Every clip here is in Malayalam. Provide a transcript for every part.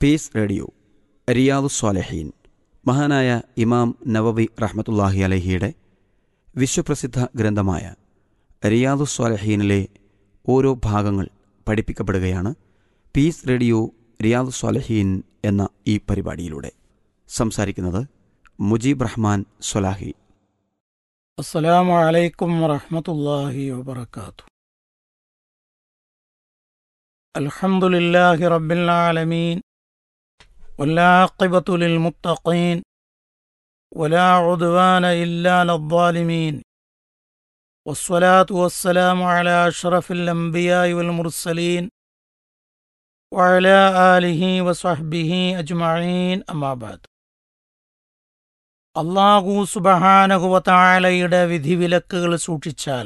പീസ് റേഡിയോ റിയാദു സ്വാലഹീൻ മഹാനായ ഇമാം നവവി റഹ്മത്തുല്ലാഹി അലഹിയുടെ വിശ്വപ്രസിദ്ധ ഗ്രന്ഥമായ റിയാദു സ്വാലഹീനിലെ ഓരോ ഭാഗങ്ങൾ പഠിപ്പിക്കപ്പെടുകയാണ് പീസ് റേഡിയോ റിയാദു സ്വാലഹീൻ എന്ന ഈ പരിപാടിയിലൂടെ സംസാരിക്കുന്നത് മുജീബ് റഹ്മാൻ സ്വലാഹി السلام عليكم ورحمة الله وبركاته الحمد لله رب العالمين والعاقبة للمتقين ولا عدوان إلا على الظالمين والصلاة والسلام على أشرف الأنبياء والمرسلين وعلى آله وصحبه أجمعين أما بعد അള്ളാഹു സുബഹാനഹുവത്തായാലയുടെ വിധിവിലക്കുകൾ സൂക്ഷിച്ചാൽ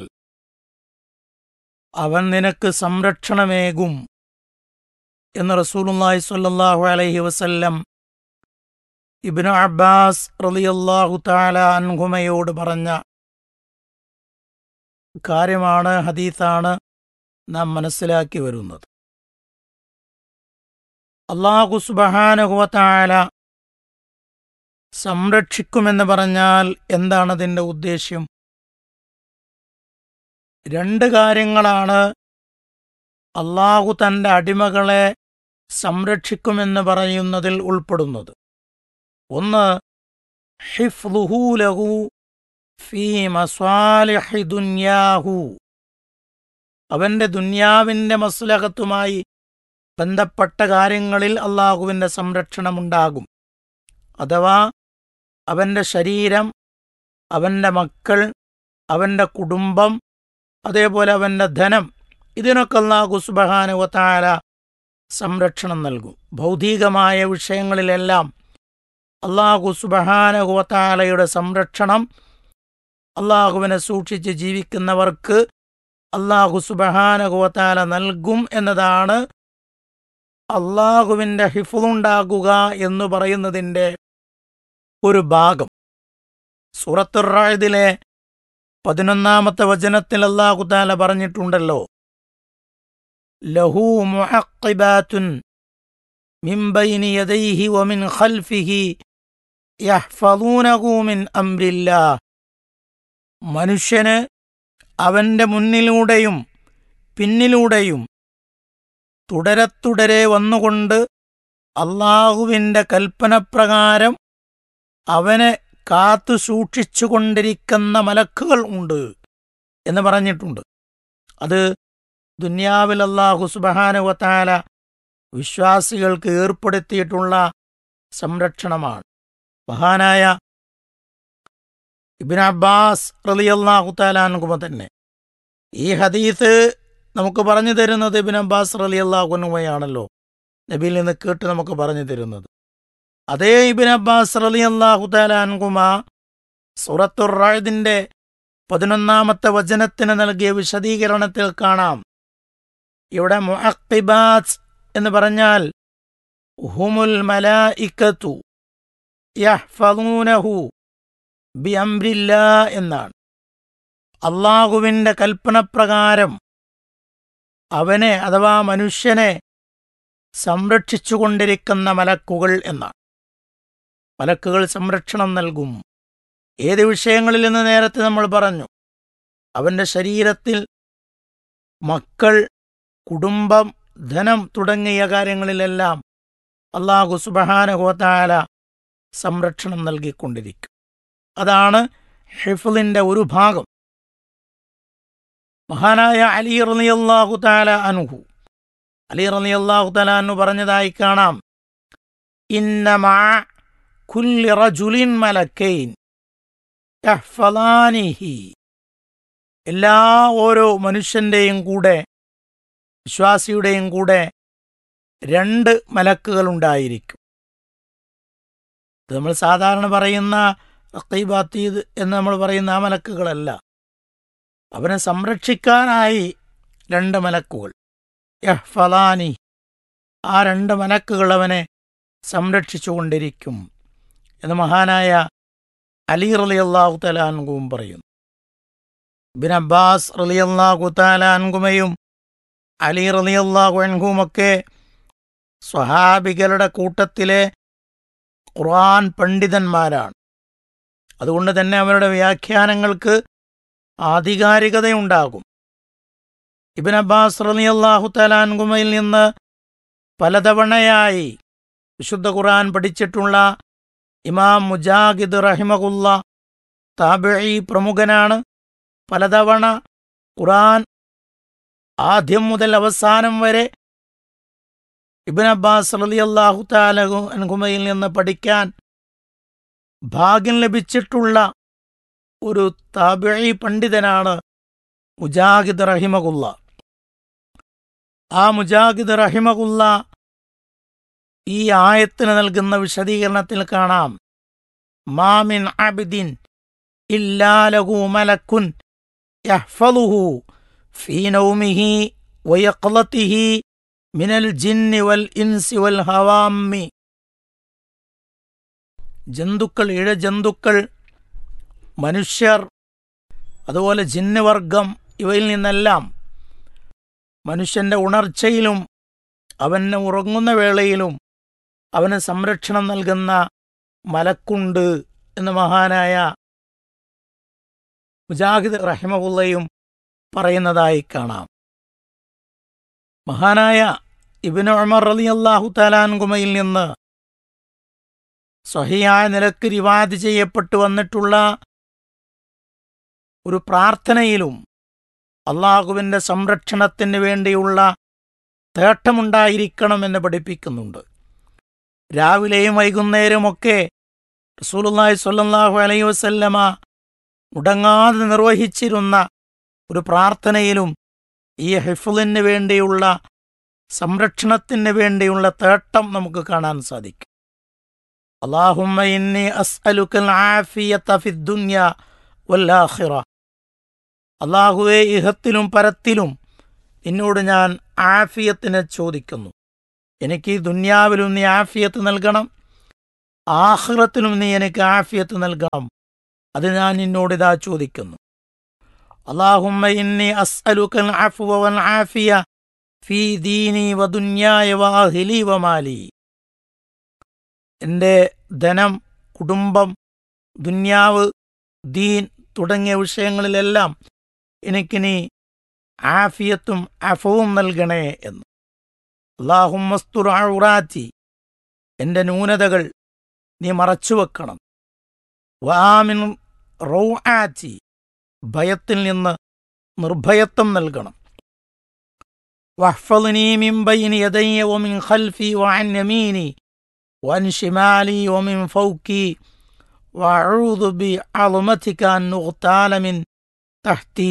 അവൻ നിനക്ക് സംരക്ഷണമേകും എന്ന് റസൂലുള്ളാഹി സ്വല്ലല്ലാഹു അലൈഹി വസല്ലം ഇബ്നു അബ്ബാസ് റളിയല്ലാഹു തആല അൻഹുമയോട് പറഞ്ഞ കാര്യമാണ് ഹദീത്താണ് നാം മനസ്സിലാക്കി വരുന്നത് അള്ളാഹു സുബഹാനഹുവത്തായാല സംരക്ഷിക്കുമെന്ന് പറഞ്ഞാൽ എന്താണ് അതിൻ്റെ ഉദ്ദേശ്യം രണ്ട് കാര്യങ്ങളാണ് അള്ളാഹു തൻ്റെ അടിമകളെ സംരക്ഷിക്കുമെന്ന് പറയുന്നതിൽ ഉൾപ്പെടുന്നത് ഒന്ന് ഹിഫ്ലുഹു ഫീ മസ്വാലിഹി ദുന്യാഹു അവൻ്റെ ദുന്യാവിൻ്റെ മസ്ലഹത്തുമായി ബന്ധപ്പെട്ട കാര്യങ്ങളിൽ അള്ളാഹുവിൻ്റെ സംരക്ഷണമുണ്ടാകും അഥവാ അവൻ്റെ ശരീരം അവൻ്റെ മക്കൾ അവൻ്റെ കുടുംബം അതേപോലെ അവൻ്റെ ധനം ഇതിനൊക്കെ അള്ളാഹു സുബഹാനുവത്താര സംരക്ഷണം നൽകും ഭൗതികമായ വിഷയങ്ങളിലെല്ലാം അള്ളാഹു സുബഹാനുവത്താലയുടെ സംരക്ഷണം അള്ളാഹുവിനെ സൂക്ഷിച്ച് ജീവിക്കുന്നവർക്ക് അള്ളാഹു സുബഹാനുവത്താല നൽകും എന്നതാണ് അള്ളാഹുവിൻ്റെ ഹിഫുണ്ടാകുക എന്ന് പറയുന്നതിൻ്റെ ഒരു ഭാഗം സൂറത്തുറായതിലെ പതിനൊന്നാമത്തെ വചനത്തിൽ അള്ളാഹു താല പറഞ്ഞിട്ടുണ്ടല്ലോ ലഹു മുഹക്കിബാത്തുൻ മിൻ ബൈനി യദൈഹി വമിൻ ഖൽഫിഹി യഹ്ഫദൂനഹു മിൻ അംരില്ലാ മനുഷ്യന് അവന്റെ മുന്നിലൂടെയും പിന്നിലൂടെയും തുടരെ തുടരെ വന്നുകൊണ്ട് അള്ളാഹുവിൻ്റെ കൽപ്പനപ്രകാരം അവനെ കാത്തു സൂക്ഷിച്ചുകൊണ്ടിരിക്കുന്ന മലക്കുകൾ ഉണ്ട് എന്ന് പറഞ്ഞിട്ടുണ്ട് അത് ദുന്യാവിൽ അള്ളാഹു സുബഹാനുവത്താല വിശ്വാസികൾക്ക് ഏർപ്പെടുത്തിയിട്ടുള്ള സംരക്ഷണമാണ് മഹാനായ ഇബിൻ അബ്ബാസ് റലിയല്ലാഹു താലാനുകുമ തന്നെ ഈ ഹദീസ് നമുക്ക് പറഞ്ഞു തരുന്നത് ഇബിൻ അബ്ബാസ് റലി അള്ളാഹുനുമയാണല്ലോ നബിയിൽ നിന്ന് കേട്ട് നമുക്ക് പറഞ്ഞു തരുന്നത് അതേ ഇബിൻ അബ്ബാസ് റലി അള്ളാഹു താലാൻകുമ സുറത്തുറായതിൻ്റെ പതിനൊന്നാമത്തെ വചനത്തിന് നൽകിയ വിശദീകരണത്തിൽ കാണാം ഇവിടെ മുഅക്കിബാത്ത് എന്ന് പറഞ്ഞാൽ ഹുമുൽ മലായിക്കത്തു യഹ്ഫദൂനഹു ബി അംരില്ലാ എന്നാണ് അള്ളാഹുവിൻ്റെ കൽപ്പനപ്രകാരം അവനെ അഥവാ മനുഷ്യനെ സംരക്ഷിച്ചുകൊണ്ടിരിക്കുന്ന മലക്കുകൾ എന്നാണ് മലക്കുകൾ സംരക്ഷണം നൽകും ഏത് വിഷയങ്ങളിൽ നിന്ന് നേരത്തെ നമ്മൾ പറഞ്ഞു അവൻ്റെ ശരീരത്തിൽ മക്കൾ കുടുംബം ധനം തുടങ്ങിയ കാര്യങ്ങളിലെല്ലാം അള്ളാഹു സുബഹാനഹോത്താല സംരക്ഷണം നൽകിക്കൊണ്ടിരിക്കും അതാണ് ഹിഫിലിൻ്റെ ഒരു ഭാഗം മഹാനായ അലി റളിയല്ലാഹു താല അനുഹു അലി റളിയല്ലാഹു താല അനു പറഞ്ഞതായി കാണാം ഇന്നമാ കുല്ലി റജുലിൻ മലക്കൈൻ യഹ്ഫലാനിഹി എല്ലാ ഓരോ മനുഷ്യന്റെയും കൂടെ വിശ്വാസിയുടെയും കൂടെ രണ്ട് മലക്കുകൾ ഉണ്ടായിരിക്കും ഇത് നമ്മൾ സാധാരണ പറയുന്ന റക്കീബാത്തീദ് എന്ന് നമ്മൾ പറയുന്ന ആ മലക്കുകളല്ല അവനെ സംരക്ഷിക്കാനായി രണ്ട് മലക്കുകൾ യഹ്ഫലാനി ആ രണ്ട് മലക്കുകൾ അവനെ സംരക്ഷിച്ചുകൊണ്ടിരിക്കും എന്ന് മഹാനായ അലി റളിയല്ലാഹു തലാൻകുവും പറയുന്നു ബിൻ അബ്ബാസ് റളിയല്ലാഹു തലാൻകുമയും അലി റളിയല്ലാഹു അൻഹുമൊക്കെ സ്വഹാബികളുടെ കൂട്ടത്തിലെ ഖുർആൻ പണ്ഡിതന്മാരാണ് അതുകൊണ്ട് തന്നെ അവരുടെ വ്യാഖ്യാനങ്ങൾക്ക് ആധികാരികതയുണ്ടാകും ഇബിൻ അബ്ബാസ് റളിയല്ലാഹു തലാൻകുമയിൽ നിന്ന് പലതവണയായി വിശുദ്ധ ഖുർആൻ പഠിച്ചിട്ടുള്ള ഇമാം മുജാഹിദ് റഹിമകുല്ല താബിഈ പ്രമുഖനാണ് പലതവണ ഖുർആൻ ആദ്യം മുതൽ അവസാനം വരെ ഇബിൻ അബ്ബാസ് റളിയല്ലാഹു തആല അൻഹുമയിൽ നിന്ന് പഠിക്കാൻ ഭാഗ്യം ലഭിച്ചിട്ടുള്ള ഒരു താബിഈ പണ്ഡിതനാണ് മുജാഹിദ് റഹിമകുല്ല ആ മുജാഹിദ് റഹിമകുല്ല ഈ ആയത്തിന് നൽകുന്ന വിശദീകരണത്തിൽ കാണാം മാമിൻ അബിദിൻ ഇല്ലാലഹു മലക്കുൻ യഹ്ഫളുഹു ഫീ നൗമിഹി വയഖ്ലത്തിഹി മിനൽ ജിന്നി വൽ ഇൻസി വൽ ഹവാമ്മി ജന്തുക്കൾ ഇഴജന്തുക്കൾ മനുഷ്യർ അതുപോലെ ജിന്നുവർഗം ഇവയിൽ നിന്നെല്ലാം മനുഷ്യന്റെ ഉണർച്ചയിലും അവന് ഉറങ്ങുന്ന വേളയിലും അവന് സംരക്ഷണം നൽകുന്ന മലക്കുണ്ട് എന്ന് മഹാനായ മുജാഹിദ് റഹിമഹുല്ലയും പറയുന്നതായി കാണാം മഹാനായ ഇബിന് ഉമർ റലി അള്ളാഹു തലാൻകുമയിൽ നിന്ന് സ്വഹിയായ നിലക്ക് റിവാദ് ചെയ്യപ്പെട്ടു വന്നിട്ടുള്ള ഒരു പ്രാർത്ഥനയിലും അള്ളാഹുവിന്റെ സംരക്ഷണത്തിന് വേണ്ടിയുള്ള തേട്ടമുണ്ടായിരിക്കണമെന്ന് പഠിപ്പിക്കുന്നുണ്ട് രാവിലെയും വൈകുന്നേരമൊക്കെ റസൂലുള്ളാഹി സ്വല്ലല്ലാഹു അലൈഹി വസല്ലമ മുടങ്ങാതെ നിർവഹിച്ചിരുന്ന ഒരു പ്രാർത്ഥനയിലും ഈ ഹിഫുലിന് വേണ്ടിയുള്ള സംരക്ഷണത്തിന് വേണ്ടിയുള്ള തേട്ടം നമുക്ക് കാണാൻ സാധിക്കും അള്ളാഹുമ്മ ഇന്നി അസ്അലുക്കൽ ആഫിയത ഫിദ്ദുനിയ വല്ലാഖിറ അള്ളാഹുവെ ഇഹത്തിലും പരത്തിലും നിന്നോട് ഞാൻ ആഫിയത്തിനെ ചോദിക്കുന്നു എനിക്ക് ഈ ദുന്യാവിലും നീ ആഫിയത്ത് നൽകണം ആഹ്റത്തിലും നീ എനിക്ക് ആഫിയത്ത് നൽകണം അത് ഞാൻ നിന്നോട് ഇതാ ചോദിക്കുന്നു അള്ളാഹുമ്മ ഇന്നി അസ്അലുക്കൽ അഫ്വ വൽ ആഫിയ ഫീ ദീനി വദുന്യായ വാഹിലി വമാലി എൻ്റെ ധനം കുടുംബം ദുന്യാവ് ദീൻ തുടങ്ങിയ വിഷയങ്ങളിലെല്ലാം എനിക്കിനി ആഫിയത്തും അഫവും നൽകണേ എന്ന് അള്ളാഹുമസ്തുർ ഔറാറ്റി എൻ്റെ ന്യൂനതകൾ നീ മറച്ചുവെക്കണം വാമിൻ റൗആറ്റി ഭയത്തിൽ നിന്ന് നിർഭയത്വം നൽകണം واحفظني من بين يدي ومن خلفي وعن يميني وعن شمالي ومن فوقي وأعوذ بعظمتك أن نغتال من تحتي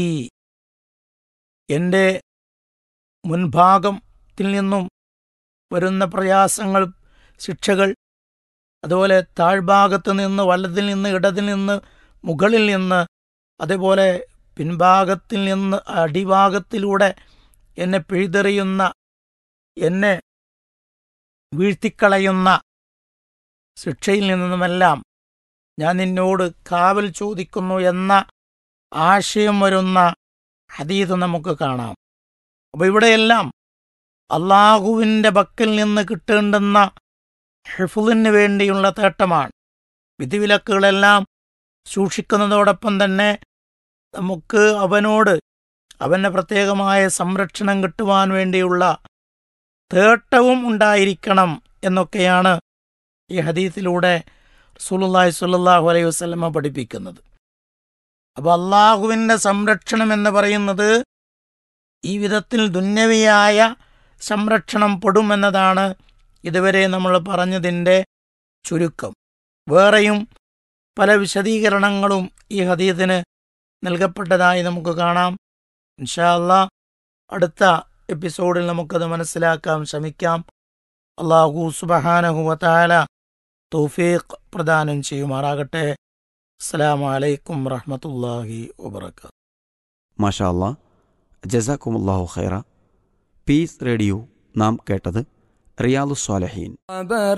എൻ്റെ മുൻഭാഗത്തിൽ നിന്നും വരുന്ന പ്രയാസങ്ങൾ ശിക്ഷകൾ അതുപോലെ താഴ്ഭാഗത്ത് നിന്ന് വലതിൽ നിന്ന് ഇടതിൽ നിന്ന് മുകളിൽ നിന്ന് അതേപോലെ പിൻഭാഗത്തിൽ നിന്ന് അടിഭാഗത്തിലൂടെ എന്നെ പിഴുതെറിയുന്ന എന്നെ വീഴ്ത്തിക്കളയുന്ന ശിക്ഷയിൽ നിന്നുമെല്ലാം ഞാൻ നിന്നോട് കാവൽ ചോദിക്കുന്നു എന്ന ആശയം വരുന്ന ഹദീത് നമുക്ക് കാണാം അപ്പോൾ ഇവിടെയെല്ലാം അള്ളാഹുവിൻ്റെ പക്കൽ നിന്ന് കിട്ടേണ്ടുന്ന ഹിഫുലിന് വേണ്ടിയുള്ള തേട്ടമാണ് വിധിവിലക്കുകളെല്ലാം സൂക്ഷിക്കുന്നതോടൊപ്പം തന്നെ നമുക്ക് അവനോട് അവൻ്റെ പ്രത്യേകമായ സംരക്ഷണം കിട്ടുവാൻ വേണ്ടിയുള്ള തേട്ടവും ഉണ്ടായിരിക്കണം എന്നൊക്കെയാണ് ഈ ഹദീത്തിലൂടെ റസൂലുള്ളാഹി സ്വല്ലല്ലാഹു അലൈഹി വസല്ലമ പഠിപ്പിക്കുന്നത് അപ്പോൾ അള്ളാഹുവിൻ്റെ സംരക്ഷണം എന്ന് പറയുന്നത് ഈ വിധത്തിൽ ദുന്യവിയായ സംരക്ഷണം പെടുമെന്നതാണ് ഇതുവരെ നമ്മൾ പറഞ്ഞതിൻ്റെ ചുരുക്കം വേറെയും പല വിശദീകരണങ്ങളും ഈ ഹദീദിന് നൽകപ്പെട്ടതായി നമുക്ക് കാണാം ഇൻഷാല്ല അടുത്ത എപ്പിസോഡിൽ നമുക്കത് മനസ്സിലാക്കാം ശ്രമിക്കാം അള്ളാഹു സുബഹാനഹുവത്താല തൗഫീഖ് പ്രദാനം ചെയ്യുമാറാകട്ടെ അസ്സലാമു അലൈക്കും വറഹ്മത്തുള്ളാഹി വബറകാതുഹു മാഷാ അല്ലാ ജസാക്കുമുല്ലാഹു ഖൈറ പീസ് റേഡിയോ നാം കേട്ടത് റിയാദുസ്വാലഹീൻ